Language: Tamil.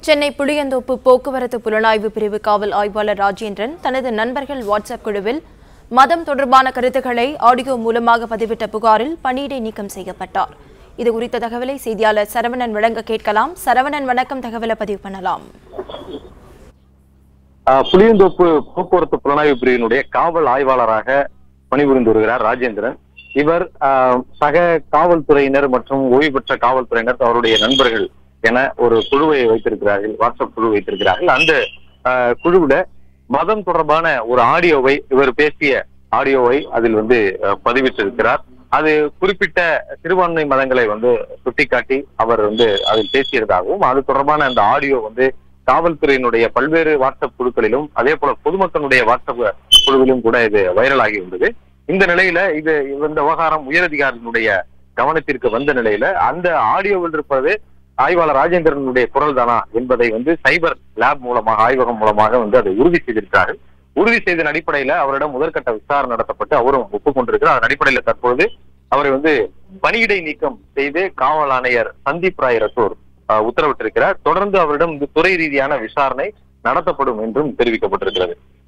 சென்னை புளியந்தோப்பு போக்குவரத்து புலனாய்வு பிரிவு காவல் ஆய்வாளர் ராஜேந்திரன் தனது நண்பர்கள் வாட்ஸ்அப் குழுவில் மதம் தொடர்பான கருத்துக்களை ஆடியோ மூலமாக பதிவிட்ட புகாரில் பணியிடை நீக்கம் செய்யப்பட்டார் இது குறித்த தகவலை செய்தியாளர் சரவணன் வழங்க கேட்கலாம் சரவணன் வணக்கம் தகவலை பதிவு பண்ணலாம் ஆஹ் புளியந்தோப்பு போக்குவரத்து புலனாய்வு பிரிவினுடைய காவல் ஆய்வாளராக பணிபுரிந்து வருகிறார் ராஜேந்திரன் இவர் ஆஹ், சக காவல்துறையினர் மற்றும் ஓய்வு பெற்ற காவல்துறையினர் அவருடைய நண்பர்கள் என ஒரு குழுவை வைத்திருக்கிறார்கள் வாட்ஸ்அப் குழு வைத்திருக்கிறார்கள் அந்த ஆஹ், குழுவுல மதம் தொடர்பான ஒரு ஆடியோவை இவர் பேசிய ஆடியோவை அதில் வந்து ஆஹ், பதிவிட்டிருக்கிறார் அது குறிப்பிட்ட சிறுபான்மை மதங்களை வந்து சுட்டிக்காட்டி அவர் வந்து அதில் பேசியதாகவும் அது தொடர்பான அந்த ஆடியோ வந்து காவல்துறையினுடைய பல்வேறு வாட்ஸ்அப் குழுக்களிலும் அதே போல பொதுமக்களுடைய வாட்ஸ்அப் குழுவிலும் கூட இது வைரலாகி இருந்தது இந்த நிலையில இது இந்த விவகாரம் உயரதிகாரிகளுடைய கவனத்திற்கு வந்த நிலையில அந்த ஆடியோவில் இருப்பது ஆய்வாளர் ராஜேந்திரனுடைய குரல் தானா என்பதை வந்து சைபர் லேப் மூலமாக ஆய்வகம் மூலமாக வந்து அதை உறுதி செய்திருக்கிறார்கள் உறுதி செய்ததன் அடிப்படையில அவரிடம் முதற்கட்ட விசாரணை நடத்தப்பட்டு அவரும் ஒப்புக்கொண்டிருக்கிறார் அதன் அடிப்படையில தற்பொழுது அவரை வந்து பணியிடை நீக்கம் செய்து காவல் ஆணையர் சந்தீப் ராய் ரத்தோர் ஆஹ், உத்தரவிட்டிருக்கிறார் தொடர்ந்து அவரிடம் இந்த துறை ரீதியான விசாரணை நடத்தப்படும் என்றும் தெரிவிக்கப்பட்டிருக்கிறது